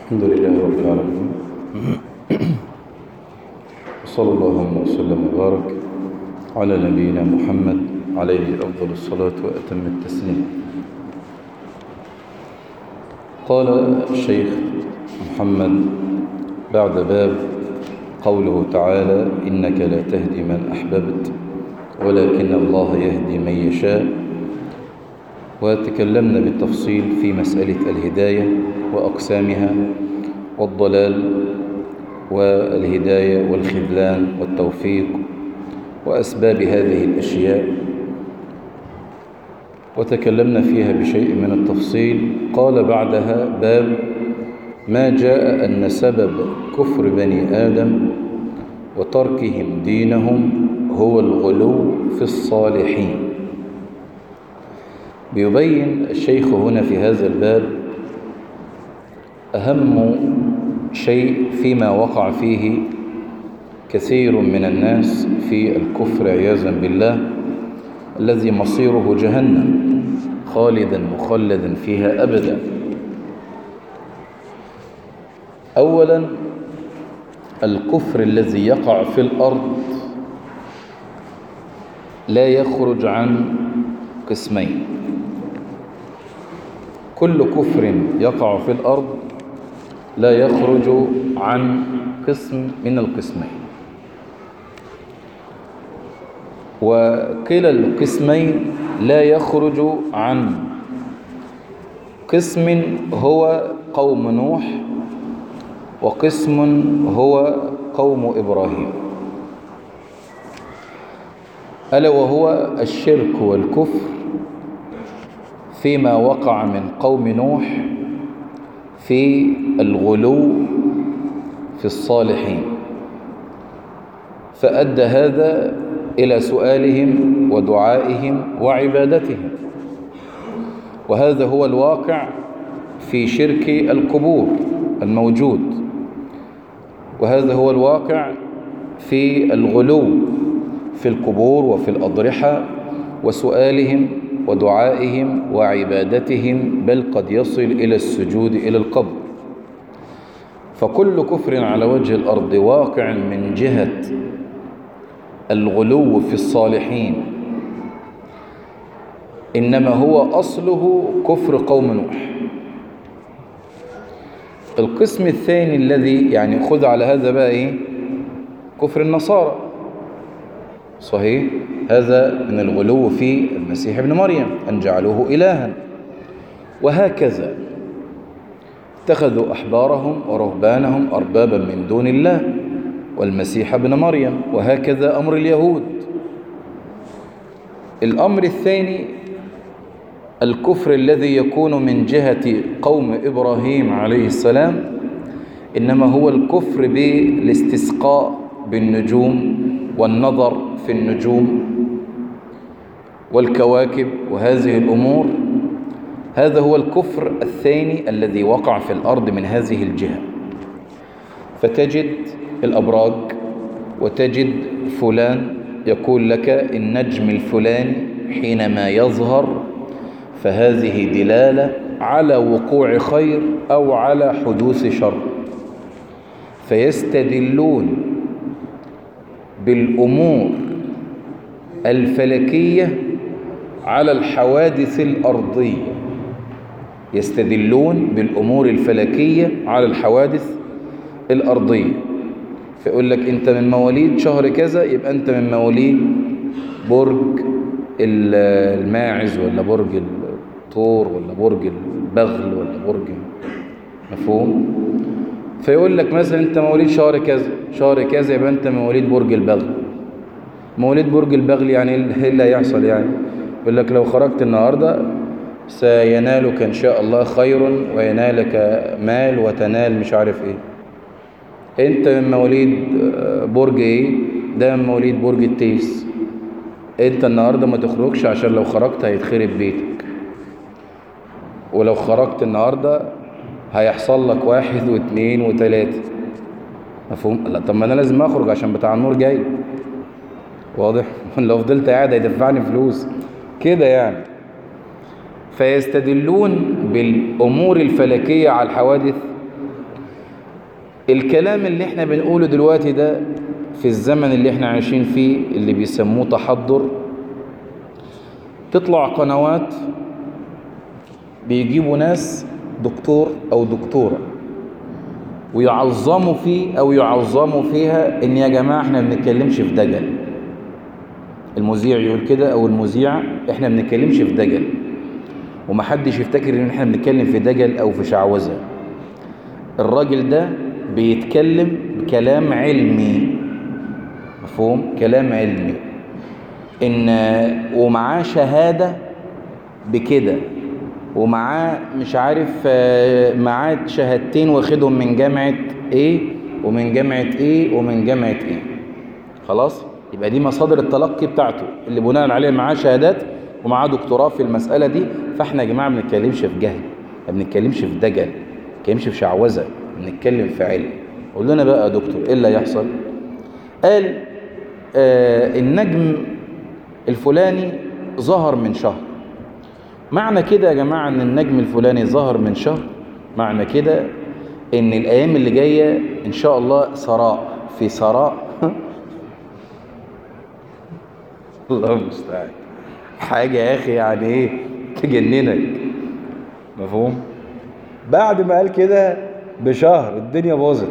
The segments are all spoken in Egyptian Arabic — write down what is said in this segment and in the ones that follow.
الحمد لله رب العالمين وصلى الله وسلم وبارك على نبينا محمد عليه أفضل الصلاة وأتم التسليم قال الشيخ محمد بعد باب قوله تعالى إنك لا تهدي من أحببت ولكن الله يهدي من يشاء وتكلمنا بالتفصيل في مسألة الهداية وأقسامها والضلال والهداية والخذلان والتوفيق وأسباب هذه الأشياء وتكلمنا فيها بشيء من التفصيل قال بعدها باب ما جاء أن سبب كفر بني آدم وتركهم دينهم هو الغلو في الصالحين بيبين الشيخ هنا في هذا الباب أهم شيء فيما وقع فيه كثير من الناس في الكفر عياذا بالله الذي مصيره جهنم خالدا مخلدا فيها أبدا أولا الكفر الذي يقع في الأرض لا يخرج عن قسمين كل كفر يقع في الأرض لا يخرج عن قسم من القسمين وكلا القسمين لا يخرج عن قسم هو قوم نوح وقسم هو قوم إبراهيم ألا وهو الشرك والكفر فيما وقع من قوم نوح في الغلو في الصالحين فأدى هذا إلى سؤالهم ودعائهم وعبادتهم وهذا هو الواقع في شرك القبور الموجود وهذا هو الواقع في الغلو في القبور وفي الأضرحة وسؤالهم ودعائهم وعبادتهم بل قد يصل إلى السجود إلى القبر فكل كفر على وجه الأرض واقع من جهة الغلو في الصالحين إنما هو أصله كفر قوم نوح القسم الثاني الذي يعني خذ على هذا بقى إيه كفر النصارى صحيح هذا من الغلو في المسيح ابن مريم أن جعلوه إلها وهكذا اتخذوا أحبارهم ورهبانهم أربابا من دون الله والمسيح ابن مريم وهكذا أمر اليهود الأمر الثاني الكفر الذي يكون من جهة قوم إبراهيم عليه السلام إنما هو الكفر بالاستسقاء بالنجوم والنظر في النجوم والكواكب وهذه الأمور هذا هو الكفر الثاني الذي وقع في الأرض من هذه الجهة فتجد الأبراج وتجد فلان يقول لك النجم الفلاني حينما يظهر فهذه دلالة على وقوع خير أو على حدوث شر فيستدلون بالأمور الفلكية على الحوادث الأرضية يستدلون بالأمور الفلكية على الحوادث الأرضية فيقول لك أنت من مواليد شهر كذا يبقى أنت من مواليد برج الماعز ولا برج الطور ولا برج البغل ولا برج مفهوم فيقول لك مثلا أنت مواليد شهر كذا شهر كذا يبقى أنت من مواليد برج البغل مواليد برج البغل يعني ايه اللي هيحصل يعني يقول لك لو خرجت النهاردة سينالك إن شاء الله خير وينالك مال وتنال مش عارف ايه انت من مواليد برج ايه ده من مواليد برج التيس انت النهاردة ما تخرجش عشان لو خرجت هيتخرب بيتك ولو خرجت النهاردة هيحصل لك واحد واثنين وثلاثة مفهوم لا طب ما انا لازم اخرج عشان بتاع النور جاي واضح لو فضلت قاعد هيدفعني فلوس كده يعني فيستدلون بالأمور الفلكية على الحوادث الكلام اللي احنا بنقوله دلوقتي ده في الزمن اللي احنا عايشين فيه اللي بيسموه تحضر تطلع قنوات بيجيبوا ناس دكتور او دكتورة ويعظموا فيه او يعظموا فيها ان يا جماعة احنا ما بنتكلمش في دجل المذيع يقول كده او المذيعة احنا ما بنتكلمش في دجل ومحدش يفتكر ان احنا بنتكلم في دجل او في شعوذة الراجل ده بيتكلم بكلام علمي مفهوم كلام علمي ان ومعاه شهادة بكده ومعاه مش عارف معاه شهادتين واخدهم من جامعة ايه ومن جامعة ايه ومن جامعة ايه خلاص يبقى دي مصادر التلقي بتاعته اللي بناء عليه معاه شهادات ومعاه دكتوراه في المسألة دي فاحنا يا جماعة ما بنتكلمش في جهل ما بنتكلمش في دجل ما بنتكلمش في شعوذة بنتكلم في علم قول لنا بقى يا دكتور ايه اللي هيحصل قال آه النجم الفلاني ظهر من شهر معنى كده يا جماعة ان النجم الفلاني ظهر من شهر معنى كده ان الايام اللي جاية ان شاء الله ثراء في ثراء الله المستعان حاجة يا اخي يعني ايه تجننك مفهوم بعد ما قال كده بشهر الدنيا باظت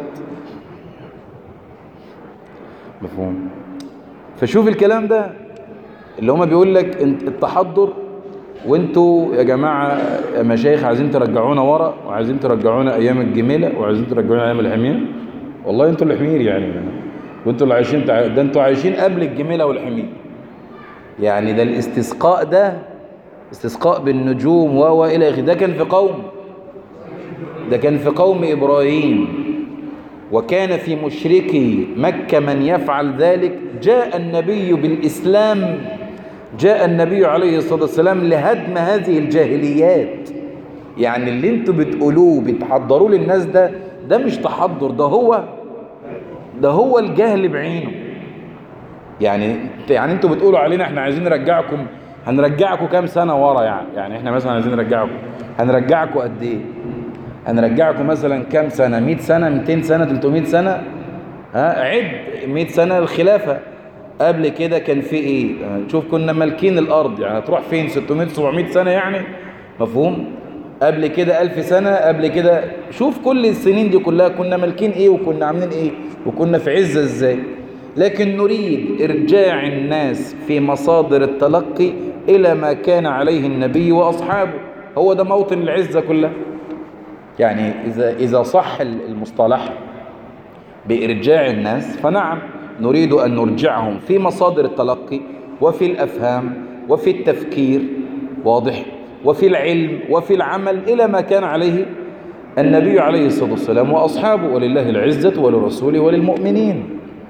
مفهوم فشوف الكلام ده اللي هما بيقول لك التحضر وانتوا يا جماعة يا مشايخ عايزين ترجعونا ورا وعايزين ترجعونا ايام الجميلة وعايزين ترجعونا ايام الحمير والله انتوا الحمير يعني وانتوا اللي عايشين ده انتوا عايشين قبل الجميلة والحمير يعني ده الاستسقاء ده استسقاء بالنجوم و الى اخره ده كان في قوم ده كان في قوم ابراهيم وكان في مشركي مكة من يفعل ذلك جاء النبي بالإسلام جاء النبي عليه الصلاة والسلام لهدم هذه الجاهليات يعني اللي انتوا بتقولوه بتحضروا للناس ده ده مش تحضر ده هو ده هو الجهل بعينه يعني يعني انتوا بتقولوا علينا احنا عايزين نرجعكم هنرجعكم كام سنة ورا يعني يعني احنا مثلا عايزين نرجعكم هنرجعكم قد ايه هنرجعكم مثلا كام سنة 100 سنة 200 سنة 300 سنة ها عد 100 سنة الخلافة قبل كده كان في ايه شوف كنا مالكين الارض يعني هتروح فين 600 700 سنة يعني مفهوم قبل كده 1000 سنة قبل كده شوف كل السنين دي كلها كنا مالكين ايه وكنا عاملين ايه وكنا في عزة ازاي لكن نريد ارجاع الناس في مصادر التلقي الى ما كان عليه النبي واصحابه هو ده موطن العزة كلها يعني إذا, إذا صح المصطلح بإرجاع الناس فنعم نريد أن نرجعهم في مصادر التلقي وفي الأفهام وفي التفكير واضح وفي العلم وفي العمل إلى ما كان عليه النبي عليه الصلاة والسلام وأصحابه ولله العزة ولرسوله وللمؤمنين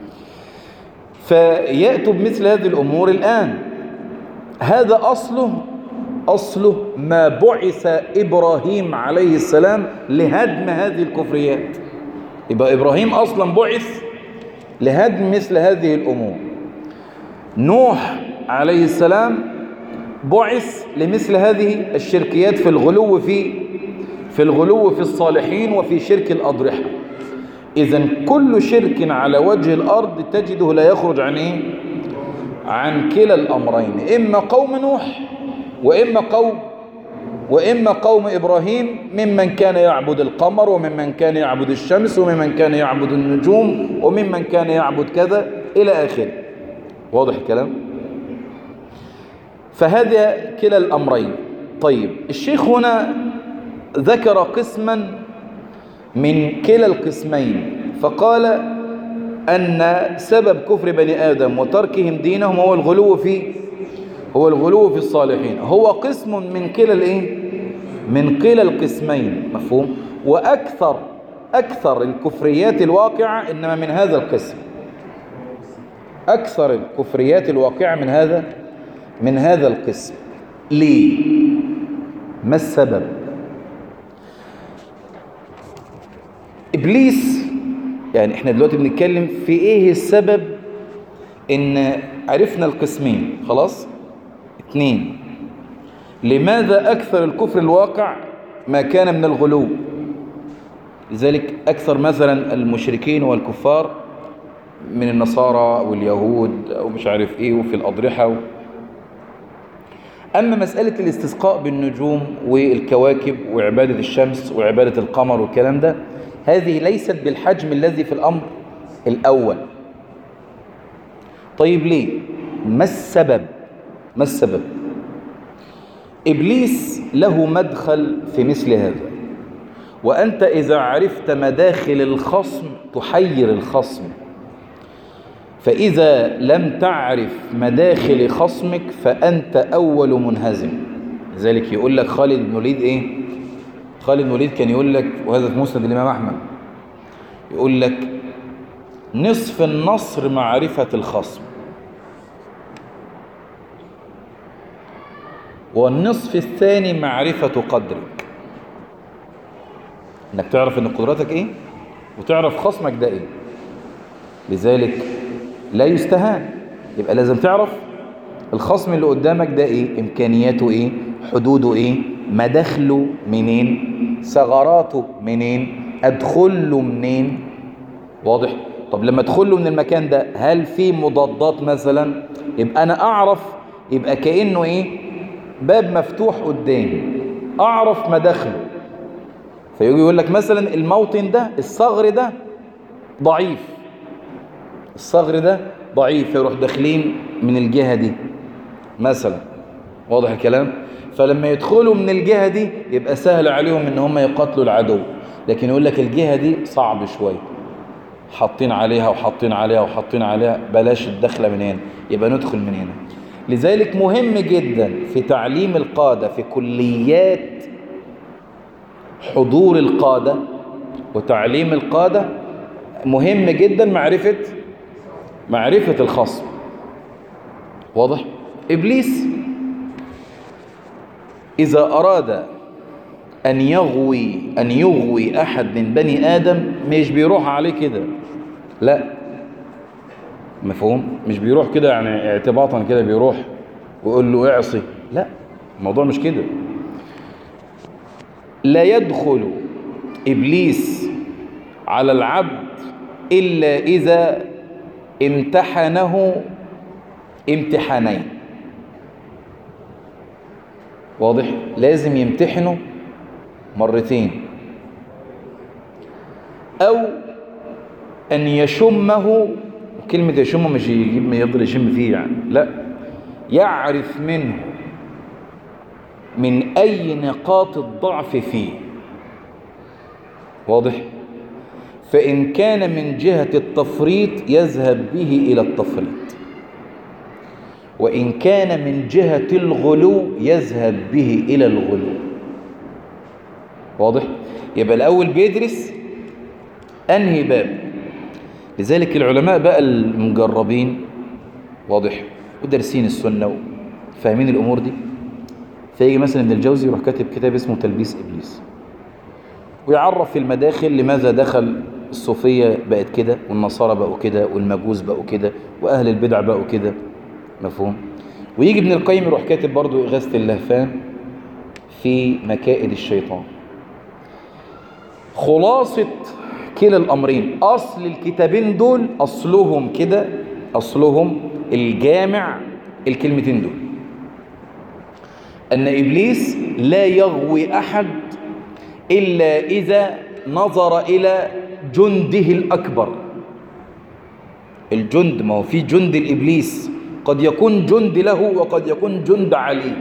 فيأتوا بمثل هذه الأمور الآن هذا أصله أصله ما بعث إبراهيم عليه السلام لهدم هذه الكفريات يبقى إبراهيم أصلا بعث لهدم مثل هذه الأمور نوح عليه السلام بعث لمثل هذه الشركيات في الغلو في في الغلو في الصالحين وفي شرك الأضرحة إذا كل شرك على وجه الأرض تجده لا يخرج عن إيه؟ عن كلا الأمرين إما قوم نوح وإما قوم وإما قوم إبراهيم ممن كان يعبد القمر وممن كان يعبد الشمس وممن كان يعبد النجوم وممن كان يعبد كذا إلى آخره واضح الكلام فهذا كلا الأمرين طيب الشيخ هنا ذكر قسما من كلا القسمين فقال أن سبب كفر بني آدم وتركهم دينهم هو الغلو في هو الغلو في الصالحين هو قسم من كلا الايه من كلا القسمين مفهوم واكثر اكثر الكفريات الواقعه انما من هذا القسم اكثر الكفريات الواقعه من هذا من هذا القسم ليه ما السبب ابليس يعني احنا دلوقتي بنتكلم في ايه السبب ان عرفنا القسمين خلاص اثنين لماذا أكثر الكفر الواقع ما كان من الغلو لذلك أكثر مثلا المشركين والكفار من النصارى واليهود ومش عارف إيه وفي الأضرحة و... أما مسألة الاستسقاء بالنجوم والكواكب وعبادة الشمس وعبادة القمر والكلام ده هذه ليست بالحجم الذي في الأمر الأول طيب ليه؟ ما السبب؟ ما السبب؟ إبليس له مدخل في مثل هذا وأنت إذا عرفت مداخل الخصم تحير الخصم فإذا لم تعرف مداخل خصمك فأنت أول منهزم لذلك يقول لك خالد بن وليد إيه خالد بن وليد كان يقول لك وهذا في مسند الإمام أحمد يقول لك نصف النصر معرفة الخصم والنصف الثاني معرفة قدرك انك تعرف ان قدرتك ايه وتعرف خصمك ده ايه لذلك لا يستهان يبقى لازم تعرف الخصم اللي قدامك ده ايه امكانياته ايه حدوده ايه مداخله منين ثغراته منين ادخله منين واضح طب لما ادخله من المكان ده هل في مضادات مثلا يبقى انا اعرف يبقى كانه ايه باب مفتوح قدامي اعرف مداخله فيجي يقول لك مثلا الموطن ده الصغر ده ضعيف الصغر ده ضعيف فيروح داخلين من الجهة دي مثلا واضح الكلام فلما يدخلوا من الجهة دي يبقى سهل عليهم ان هم يقاتلوا العدو لكن يقول لك الجهة دي صعب شوية حاطين عليها وحاطين عليها وحاطين عليها بلاش الدخلة من هنا يبقى ندخل من هنا لذلك مهم جدا في تعليم القادة في كليات حضور القادة وتعليم القادة مهم جدا معرفة معرفة الخصم واضح إبليس إذا أراد أن يغوي أن يغوي أحد من بني آدم مش بيروح عليه كده لا مفهوم مش بيروح كده يعني اعتباطا كده بيروح ويقول له اعصي لا الموضوع مش كده لا يدخل إبليس على العبد إلا إذا امتحنه امتحانين واضح لازم يمتحنه مرتين أو أن يشمه كلمة يشمه مش يجيب يفضل يشم فيه يعني لا يعرف منه من أي نقاط الضعف فيه واضح فإن كان من جهة التفريط يذهب به إلى التفريط وإن كان من جهة الغلو يذهب به إلى الغلو واضح يبقى الأول بيدرس أنهي باب لذلك العلماء بقى المجربين واضح ودارسين السنة وفاهمين الأمور دي فيجي مثلا ابن الجوزي يروح كاتب كتاب اسمه تلبيس إبليس ويعرف في المداخل لماذا دخل الصوفية بقت كده والنصارى بقوا كده والمجوس بقوا كده وأهل البدع بقوا كده مفهوم ويجي ابن القيم يروح كاتب برضو إغاثة اللهفان في مكائد الشيطان خلاصة كلا الأمرين أصل الكتابين دول أصلهم كده أصلهم الجامع الكلمتين دول أن إبليس لا يغوي أحد إلا إذا نظر إلى جنده الأكبر الجند ما هو في جند الإبليس قد يكون جند له وقد يكون جند عليه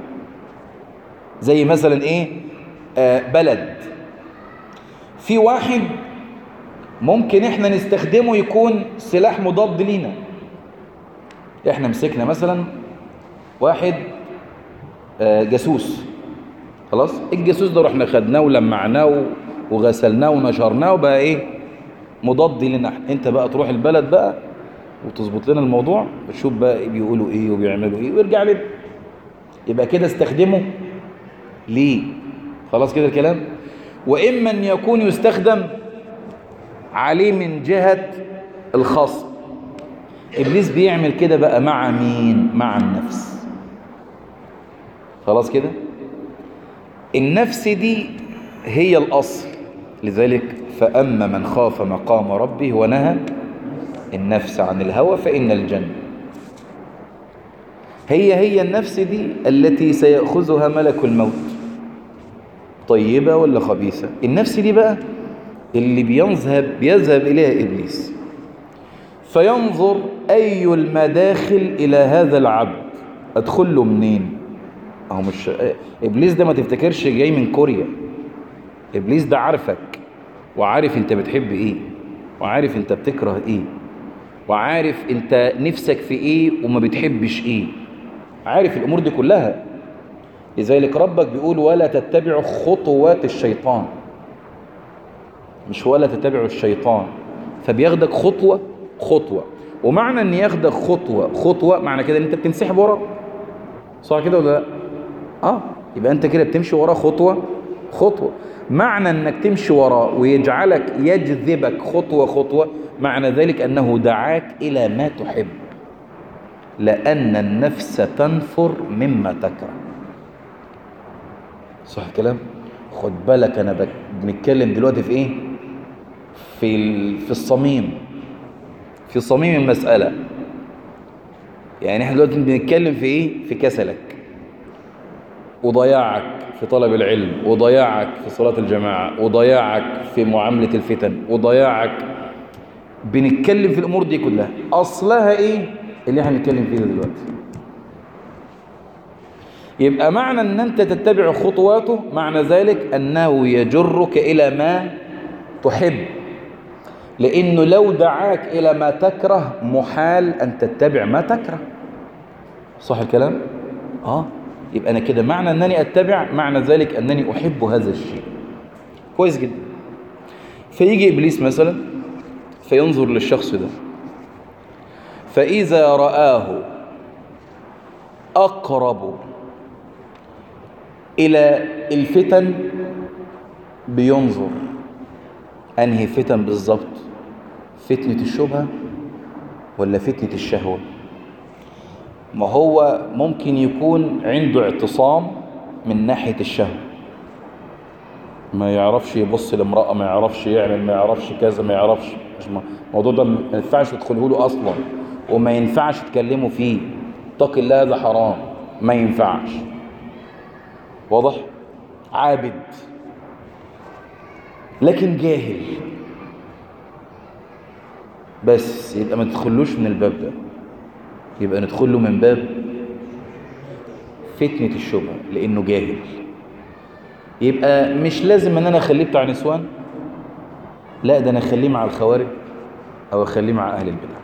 زي مثلا إيه آه بلد في واحد ممكن احنا نستخدمه يكون سلاح مضاد لينا احنا مسكنا مثلا واحد آه جاسوس خلاص الجاسوس ده رحنا خدناه ولمعناه وغسلناه ونشرناه وبقى ايه مضاد لنا انت بقى تروح البلد بقى وتظبط لنا الموضوع وتشوف بقى بيقولوا ايه وبيعملوا ايه ويرجع لنا يبقى كده استخدمه ليه خلاص كده الكلام واما ان يكون يستخدم عليه من جهة الخصم ابليس بيعمل كده بقى مع مين مع النفس خلاص كده النفس دي هي الأصل لذلك فأما من خاف مقام ربه ونهى النفس عن الهوى فإن الجنة هي هي النفس دي التي سيأخذها ملك الموت طيبة ولا خبيثة النفس دي بقى اللي بينذهب بيذهب إليها إبليس فينظر أي المداخل إلى هذا العبد أدخل له منين أهو مش إبليس ده ما تفتكرش جاي من كوريا إبليس ده عارفك وعارف أنت بتحب إيه وعارف أنت بتكره إيه وعارف أنت نفسك في إيه وما بتحبش إيه عارف الأمور دي كلها لذلك ربك بيقول ولا تتبعوا خطوات الشيطان مش ولا تتبعوا الشيطان فبياخدك خطوة خطوة ومعنى ان ياخدك خطوة خطوة معنى كده ان انت بتنسحب وراه صح كده ولا لا اه يبقى انت كده بتمشي وراه خطوة خطوة معنى انك تمشي وراه ويجعلك يجذبك خطوة خطوة معنى ذلك انه دعاك الى ما تحب لان النفس تنفر مما تكره صح الكلام خد بالك انا بك... بنتكلم دلوقتي في ايه في ال... في الصميم في صميم المسألة يعني احنا دلوقتي بنتكلم في ايه في كسلك وضياعك في طلب العلم وضياعك في صلاة الجماعة وضياعك في معاملة الفتن وضياعك بنتكلم في الامور دي كلها اصلها ايه اللي احنا بنتكلم فيه دلوقتي يبقى معنى ان انت تتبع خطواته معنى ذلك انه يجرك الى ما تحب لانه لو دعاك الى ما تكره محال ان تتبع ما تكره صح الكلام اه يبقى انا كده معنى انني اتبع معنى ذلك انني احب هذا الشيء كويس جدا فيجي ابليس مثلا فينظر للشخص ده فاذا رآه اقرب إلى الفتن بينظر أنهي فتن بالظبط فتنة الشبهة ولا فتنة الشهوة ما هو ممكن يكون عنده اعتصام من ناحية الشهوة ما يعرفش يبص لامرأة ما يعرفش يعمل ما يعرفش كذا ما يعرفش الموضوع ده ما ينفعش تدخله له أصلا وما ينفعش تكلمه فيه اتق الله هذا حرام ما ينفعش واضح عابد لكن جاهل بس يبقى ما تدخلوش من الباب ده يبقى ندخل له من باب فتنة الشبهة لأنه جاهل يبقى مش لازم ان انا اخليه بتاع نسوان لا ده انا اخليه مع الخوارج او اخليه مع اهل البدع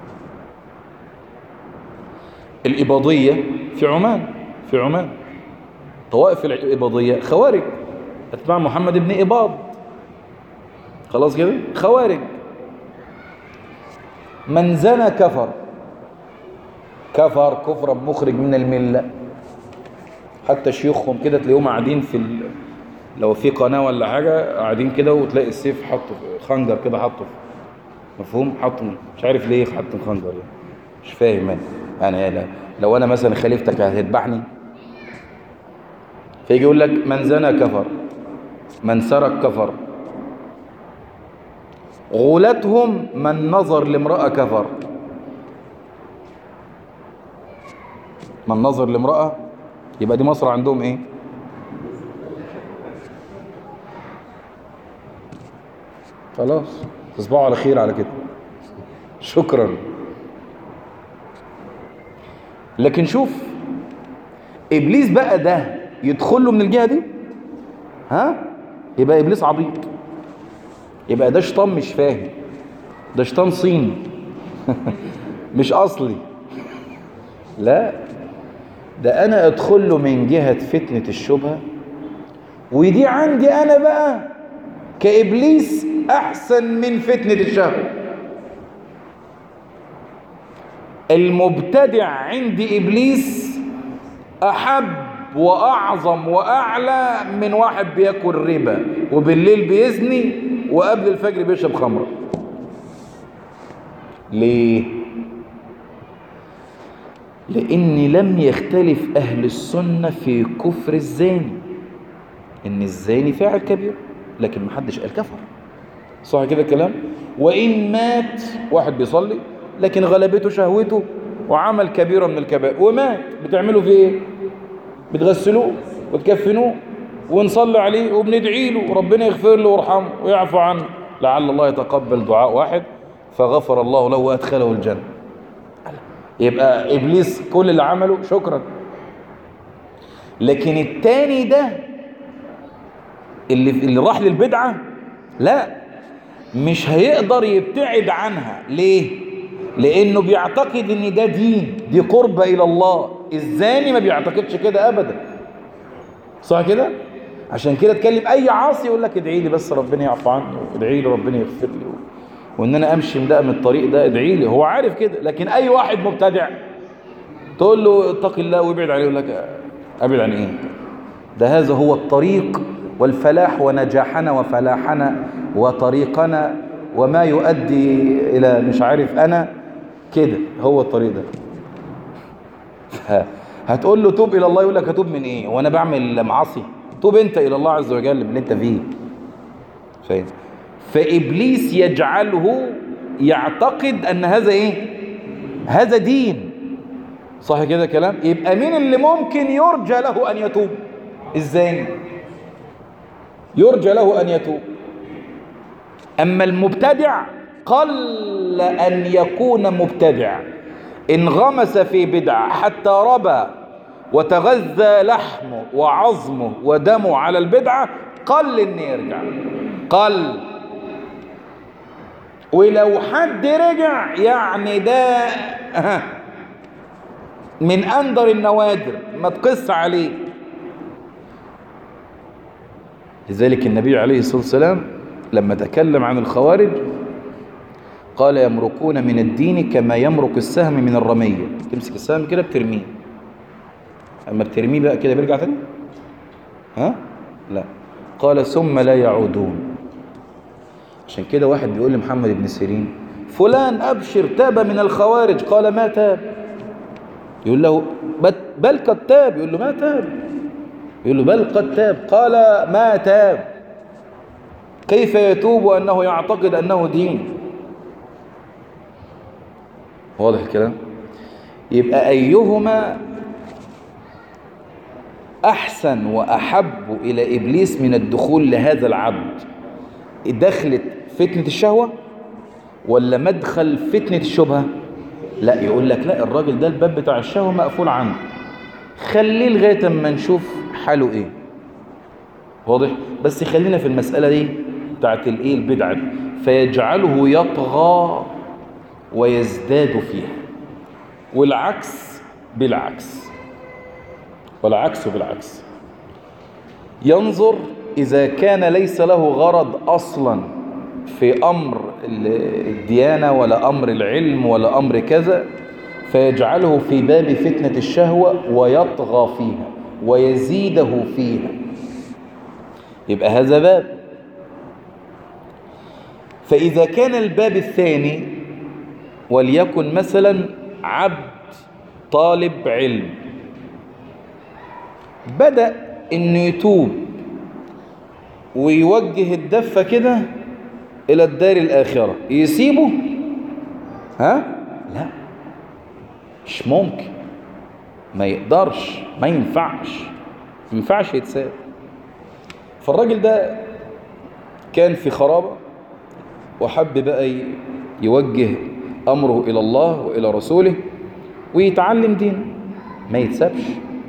الإباضية في عمان في عمان طوائف الإباضية خوارج أتباع محمد بن إباض خلاص كده خوارج من زنى كفر كفر كفرا مخرج من الملة حتى شيوخهم كده تلاقيهم قاعدين في ال... لو في قناة ولا حاجة قاعدين كده وتلاقي السيف حطه خنجر كده حطه مفهوم حطه مش عارف ليه حط خنجر يعني مش فاهم يعني يعني لو انا مثلا خليفتك هتذبحني فيجي يقول لك من زنى كفر من سرق كفر غلتهم من نظر لامرأة كفر من نظر لامرأة يبقى دي مصر عندهم ايه خلاص تصبحوا على خير على كده شكرا لكن شوف ابليس بقى ده يدخل له من الجهه دي ها يبقى ابليس عبيط يبقى ده شيطان مش فاهم ده شيطان صيني مش اصلي لا ده انا ادخل له من جهه فتنه الشبهه ودي عندي انا بقى كابليس احسن من فتنه الشهوه المبتدع عند ابليس احب واعظم واعلى من واحد بياكل ربا وبالليل بيزني وقبل الفجر بيشرب خمره ليه لان لم يختلف اهل السنه في كفر الزاني ان الزاني فاعل كبير لكن محدش قال كفر صح كده الكلام وإن مات واحد بيصلي لكن غلبته شهوته وعمل كبيرة من الكبائر ومات بتعملوا فيه ايه بتغسلوه وتكفنوه ونصلي عليه وبندعي له وربنا يغفر له ويرحمه ويعفو عنه لعل الله يتقبل دعاء واحد فغفر الله له وأدخله الجنة يبقى إبليس كل اللي عمله شكرا لكن التاني ده اللي, اللي راح للبدعة لا مش هيقدر يبتعد عنها ليه لانه بيعتقد ان ده دين دي قربة الى الله الزاني ما بيعتقدش كده ابدا صح كده عشان كده تكلم اي عاصي يقول لك ادعي لي بس ربنا يعفو عني ادعي لي ربنا يغفر لي وان انا امشي ده من الطريق ده ادعي لي هو عارف كده لكن اي واحد مبتدع تقول له اتق الله وابعد عليه يقول لك ابعد عن ايه ده هذا هو الطريق والفلاح ونجاحنا وفلاحنا وطريقنا وما يؤدي إلى مش عارف أنا كده هو الطريق ده هتقول له توب إلى الله يقول لك هتوب من إيه وأنا بعمل معاصي توب أنت إلى الله عز وجل من اللي أنت فيه فاهم فإبليس يجعله يعتقد أن هذا إيه هذا دين صح كده كلام يبقى مين اللي ممكن يرجى له أن يتوب الزاني يرجى له أن يتوب أما المبتدع قل أن يكون مبتدع انغمس في بدعة حتى ربى وتغذى لحمه وعظمه ودمه على البدعة قل أن يرجع قل ولو حد رجع يعني ده من أندر النوادر ما تقص عليه لذلك النبي عليه الصلاة والسلام لما تكلم عن الخوارج قال يمرقون من الدين كما يمرق السهم من الرمية تمسك السهم كده بترميه أما بترميه بقى كده بيرجع تاني ها لا قال ثم لا يعودون عشان كده واحد بيقول لمحمد بن سيرين فلان أبشر تاب من الخوارج قال ما تاب يقول له بل قد تاب يقول له ما تاب يقول له بل قد تاب قال ما تاب كيف يتوب وأنه يعتقد أنه دين واضح الكلام يبقى أيهما أحسن وأحب إلى إبليس من الدخول لهذا العبد دخلت فتنة الشهوة ولا مدخل فتنة الشبهة لا يقول لك لا الراجل ده الباب بتاع الشهوة مقفول عنه خليه لغاية اما نشوف حاله ايه واضح بس خلينا في المسألة دي بتاعت الايه البدعة دي فيجعله يطغى ويزداد فيها والعكس بالعكس والعكس بالعكس ينظر إذا كان ليس له غرض أصلا في أمر الديانة ولا أمر العلم ولا أمر كذا فيجعله في باب فتنة الشهوة ويطغى فيها ويزيده فيها يبقى هذا باب فإذا كان الباب الثاني وليكن مثلا عبد طالب علم بدأ انه يتوب ويوجه الدفة كده الى الدار الاخرة يسيبه ها لا مش ممكن ما يقدرش ما ينفعش ما ينفعش يتساب فالراجل ده كان في خرابة وحب بقى يوجه أمره إلى الله وإلى رسوله ويتعلم دين ما يتسابش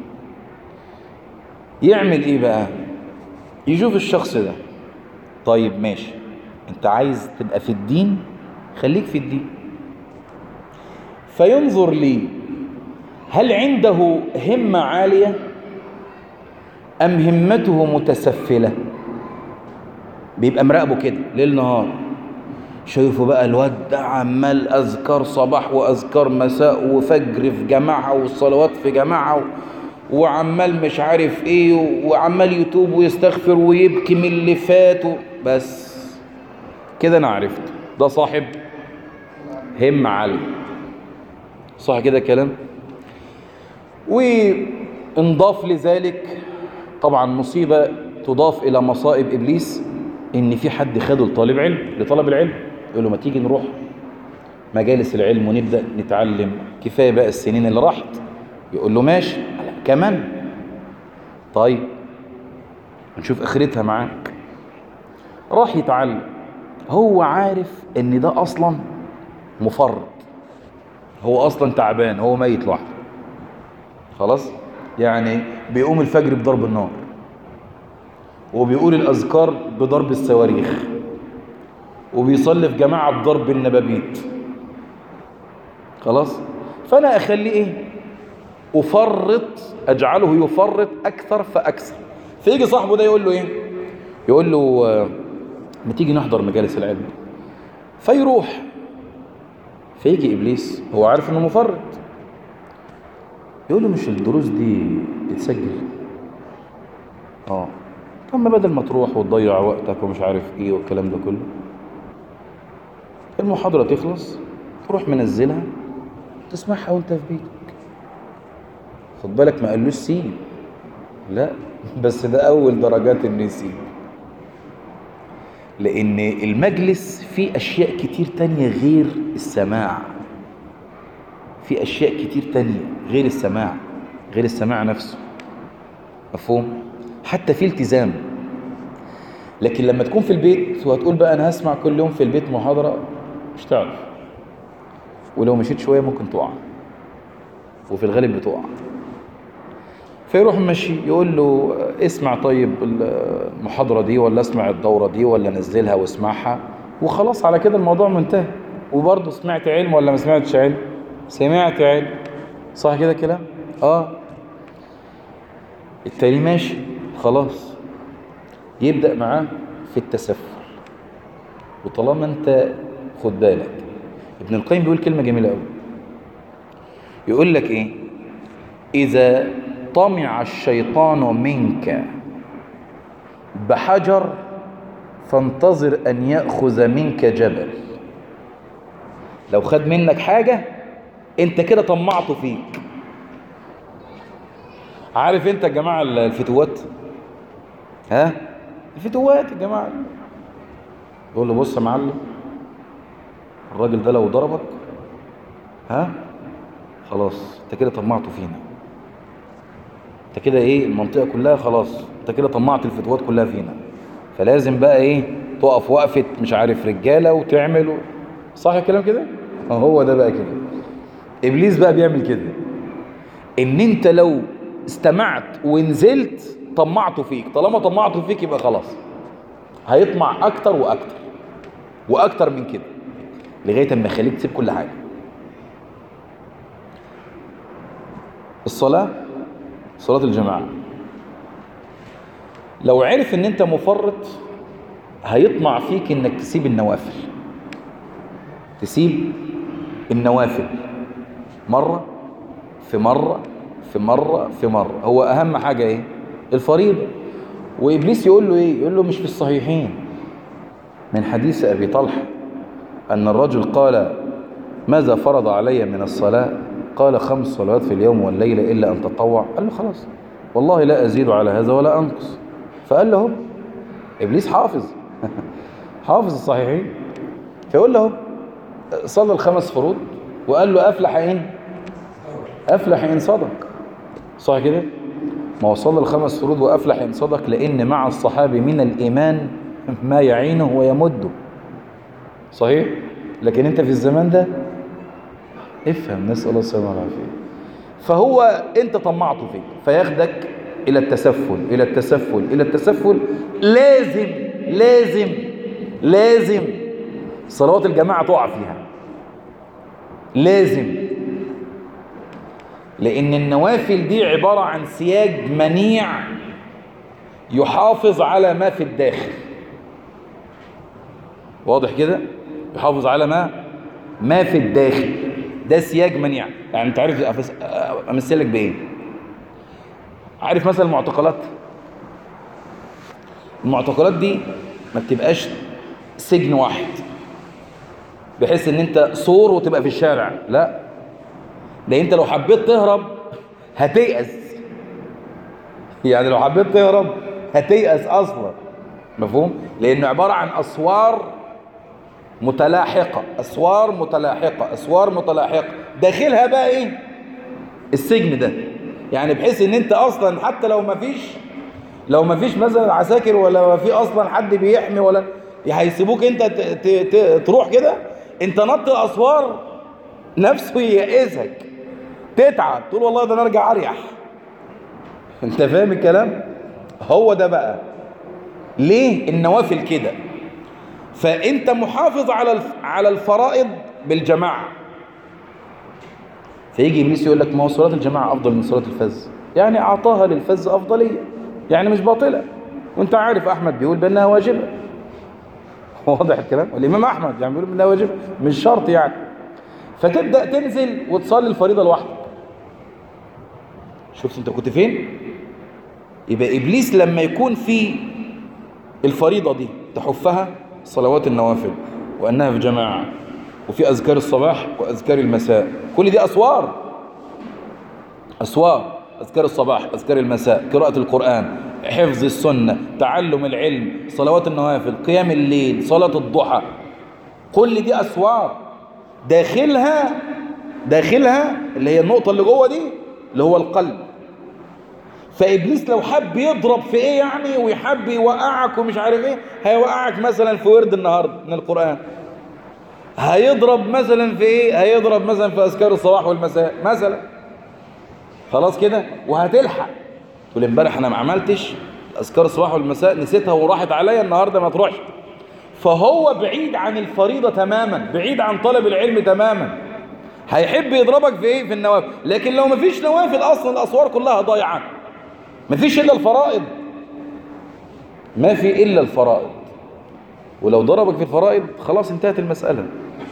يعمل إيه بقى يشوف الشخص ده طيب ماشي انت عايز تبقى في الدين خليك في الدين فينظر لي هل عنده همة عالية أم همته متسفلة بيبقى مراقبه كده ليل نهار شايفه بقى الواد ده عمال أذكار صباح وأذكار مساء وفجر في جماعة والصلوات في جماعة وعمال مش عارف ايه وعمال يتوب ويستغفر ويبكي من اللي فاته بس كده انا عرفت ده صاحب همة عالية صح كده كلام وانضاف لذلك طبعا مصيبة تضاف إلى مصائب إبليس ان في حد خده لطالب علم لطلب العلم يقول له ما تيجي نروح مجالس العلم ونبدأ نتعلم كفاية بقى السنين اللي راحت يقول له ماشي لا، كمان طيب نشوف اخرتها معاك راح يتعلم هو عارف ان ده اصلا مفرط هو اصلا تعبان هو ميت لوحده خلاص يعني بيقوم الفجر بضرب النار وبيقول الاذكار بضرب الصواريخ وبيصلي في جماعه بضرب النبابيت خلاص فانا اخليه ايه افرط اجعله يفرط اكثر فاكثر فيجي صاحبه ده يقول له ايه يقول له آه، ما تيجي نحضر مجالس العلم فيروح فيجي ابليس هو عارف انه مفرط يقول له مش الدروس دي تتسجل اه طب ما بدل ما تروح وتضيع وقتك ومش عارف ايه والكلام ده كله المحاضرة تخلص تروح منزلها تسمعها وانت في بيتك خد بالك ما قالوش سيب لا بس ده اول درجات انه يسيب لان المجلس فيه اشياء كتير تانية غير السماع في اشياء كتير تانية غير السماع غير السماع نفسه مفهوم حتى في التزام لكن لما تكون في البيت وهتقول بقى انا هسمع كل يوم في البيت محاضرة مش تعرف ولو مشيت شوية ممكن تقع وفي الغالب بتقع فيروح ماشي يقول له اسمع طيب المحاضرة دي ولا اسمع الدورة دي ولا نزلها واسمعها وخلاص على كده الموضوع منتهي وبرضه سمعت علم ولا ما سمعتش علم سمعت علم صح كده كلام اه التاني ماشي خلاص يبدأ معاه في التسفل وطالما انت خد بالك ابن القيم بيقول كلمة جميلة قوي يقول لك ايه اذا طمع الشيطان منك بحجر فانتظر ان يأخذ منك جبل لو خد منك حاجة انت كده طمعته فيك عارف انت يا جماعة الفتوات ها الفتوات يا جماعة يقول له بص يا معلم الراجل ده لو ضربك ها خلاص انت كده طمعته فينا انت كده ايه المنطقة كلها خلاص انت كده طمعت الفتوات كلها فينا فلازم بقى ايه تقف وقفة مش عارف رجالة وتعمل و... صح الكلام كده اه هو ده بقى كده ابليس بقى بيعمل كده ان انت لو استمعت ونزلت طمعته فيك طالما طمعته فيك يبقى خلاص هيطمع اكتر واكتر واكتر من كده لغايه اما يخليك تسيب كل حاجه الصلاه صلاه الجماعه لو عرف ان انت مفرط هيطمع فيك انك تسيب النوافل تسيب النوافل مره في مره في مره في مره هو اهم حاجه ايه الفريضه وابليس يقول له ايه يقول له مش في الصحيحين من حديث ابي طلحه ان الرجل قال ماذا فرض علي من الصلاه قال خمس صلوات في اليوم والليله الا ان تطوع قال له خلاص والله لا ازيد على هذا ولا انقص فقال له ابليس حافظ حافظ الصحيحين فيقول له صلى الخمس فروض وقال له افلح ان افلح ان صدق صح كده ما هو صلى الخمس فروض وافلح ان صدق لان مع الصحابي من الايمان ما يعينه ويمده صحيح لكن انت في الزمان ده افهم نسال الله السلامه والعافيه فهو انت طمعته فيك فياخدك الى التسفل الى التسفل الى التسفل لازم لازم لازم صلوات الجماعه تقع فيها لازم لأن النوافل دي عبارة عن سياج منيع يحافظ على ما في الداخل واضح كده يحافظ على ما ما في الداخل ده سياج منيع يعني انت عارف امثلك بايه عارف مثلا المعتقلات المعتقلات دي ما بتبقاش سجن واحد بحيث ان انت سور وتبقى في الشارع لا ده انت لو حبيت تهرب هتيأس يعني لو حبيت تهرب هتيأس اصلا مفهوم لانه عبارة عن اسوار متلاحقة اسوار متلاحقة اسوار متلاحقة داخلها بقى ايه السجن ده يعني بحيث ان انت اصلا حتى لو ما فيش لو ما فيش مثلا عساكر ولا ما في اصلا حد بيحمي ولا هيسيبوك انت ت... ت... ت... تروح كده انت نط الاسوار نفسه ييأسك تتعب تقول والله ده انا ارجع اريح انت فاهم الكلام هو ده بقى ليه النوافل كده فانت محافظ على الف... على الفرائض بالجماعه فيجي ابليس يقول لك ما هو صلاه الجماعه افضل من صلاه الفز يعني اعطاها للفز افضليه يعني مش باطله وانت عارف احمد بيقول بانها واجبه واضح الكلام والامام احمد يعني بيقول بانها واجبه مش شرط يعني فتبدا تنزل وتصلي الفريضه لوحدك شفت انت كنت فين يبقى ابليس لما يكون في الفريضه دي تحفها صلوات النوافل وانها في جماعه وفي اذكار الصباح واذكار المساء كل دي اسوار اسوار اذكار الصباح اذكار المساء قراءه القران حفظ السنه تعلم العلم صلوات النوافل قيام الليل صلاه الضحى كل دي اسوار داخلها داخلها اللي هي النقطه اللي جوه دي اللي هو القلب فابليس لو حب يضرب في ايه يعني ويحب يوقعك ومش عارف ايه هيوقعك مثلا في ورد النهارده من القران هيضرب مثلا في ايه هيضرب مثلا في اذكار الصباح والمساء مثلا خلاص كده وهتلحق تقول امبارح انا ما عملتش اذكار الصباح والمساء نسيتها وراحت عليا النهارده ما تروحش فهو بعيد عن الفريضه تماما بعيد عن طلب العلم تماما هيحب يضربك في ايه في النوافل لكن لو ما فيش نوافل اصلا الاسوار كلها ضايعه ما فيش الا الفرائض ما في الا الفرائض ولو ضربك في الفرائض خلاص انتهت المسألة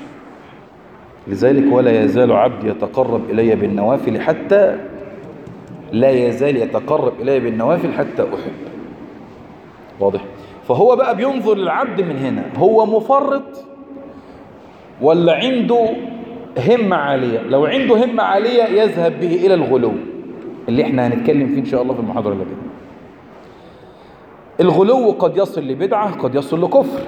لذلك ولا يزال عبدي يتقرب إلي بالنوافل حتى لا يزال يتقرب إلي بالنوافل حتى أحب واضح فهو بقى بينظر للعبد من هنا هو مفرط ولا عنده همة عالية لو عنده همة عالية يذهب به إلى الغلو اللي احنا هنتكلم فيه إن شاء الله في المحاضرة اللي جايه الغلو قد يصل لبدعة قد يصل لكفر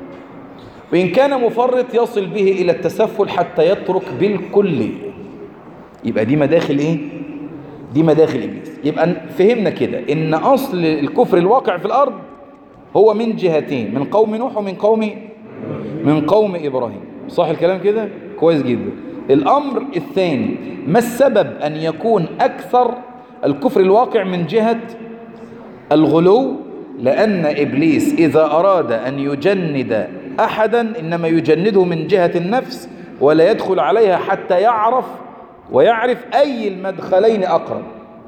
وإن كان مفرط يصل به إلى التسفل حتى يترك بالكل يبقى دي مداخل إيه؟ دي مداخل إبليس يبقى فهمنا كده إن أصل الكفر الواقع في الأرض هو من جهتين من قوم نوح ومن قوم من قوم إبراهيم صح الكلام كده؟ كويس جدا الأمر الثاني ما السبب أن يكون أكثر الكفر الواقع من جهة الغلو لأن إبليس إذا أراد أن يجند أحدا إنما يجنده من جهة النفس ولا يدخل عليها حتى يعرف ويعرف أي المدخلين أقرب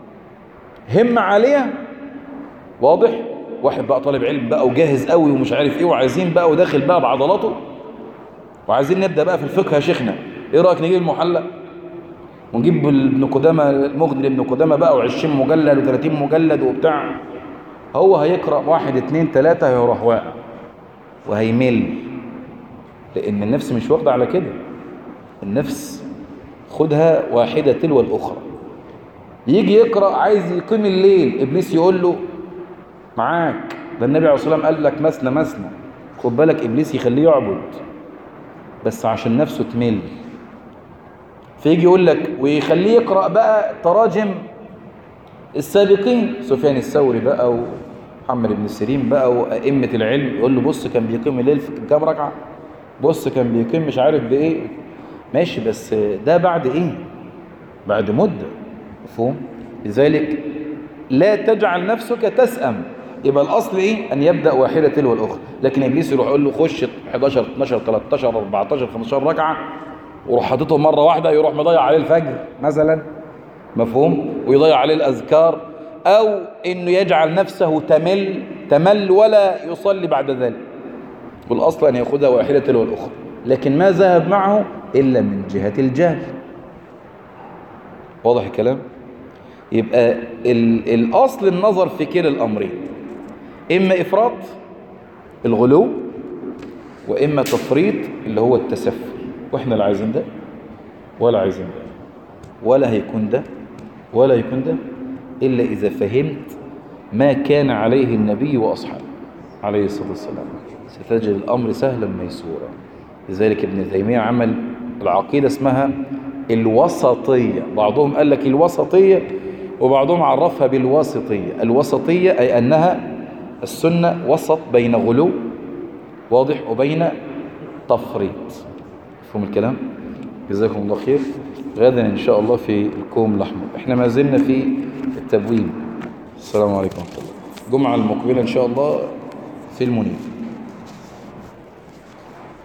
هم عالية واضح واحد بقى طالب علم بقى وجاهز قوي ومش عارف ايه وعايزين بقى وداخل بقى بعضلاته وعايزين نبدأ بقى في الفقه يا شيخنا ايه رأيك نجيب المحلى ونجيب ابن قدامة المغني ابن قدامة بقى و20 مجلد و30 مجلد وبتاع هو هيقرأ واحد اتنين تلاتة هيروح واقع وهيمل لأن النفس مش واخدة على كده النفس خدها واحدة تلو الأخرى يجي يقرأ عايز يقيم الليل إبليس يقول له معاك ده النبي عليه الصلاة والسلام قال لك مسنا مسنا خد بالك إبليس يخليه يعبد بس عشان نفسه تمل فيجي يقول لك ويخليه يقرأ بقى تراجم السابقين سفيان الثوري بقى ومحمد بن سيرين بقى وأئمة العلم يقول له بص كان بيقيم الليل في كام ركعة بص كان بيقيم مش عارف بإيه ماشي بس ده بعد إيه بعد مدة مفهوم لذلك لا تجعل نفسك تسأم يبقى الأصل إيه أن يبدأ واحدة تلو الأخرى لكن إبليس يروح يقول له خش 11 12 13 14 15 ركعة ويروح حاططهم مرة واحدة يروح مضيع عليه الفجر مثلا مفهوم ويضيع عليه الأذكار أو إنه يجعل نفسه تمل تمل ولا يصلي بعد ذلك والأصل أن يأخذها واحدة تلو الأخرى لكن ما ذهب معه إلا من جهة الجهل واضح الكلام يبقى ال الأصل النظر في كلا الأمرين إما إفراط الغلو وإما تفريط اللي هو التسفل وإحنا لا عايزين ده ولا عايزين ده ولا هيكون ده ولا يكون ده إلا إذا فهمت ما كان عليه النبي وأصحابه عليه الصلاة والسلام ستجد الأمر سهلا ميسورا لذلك ابن تيمية عمل العقيدة اسمها الوسطية بعضهم قال لك الوسطية وبعضهم عرفها بالوسطية الوسطية أي أنها السنة وسط بين غلو واضح وبين تفريط فهم الكلام جزاكم الله خير غدا إن شاء الله في الكوم الأحمر احنا ما زلنا في التبويب السلام عليكم ورحمة الله الجمعة المقبلة إن شاء الله في المنيب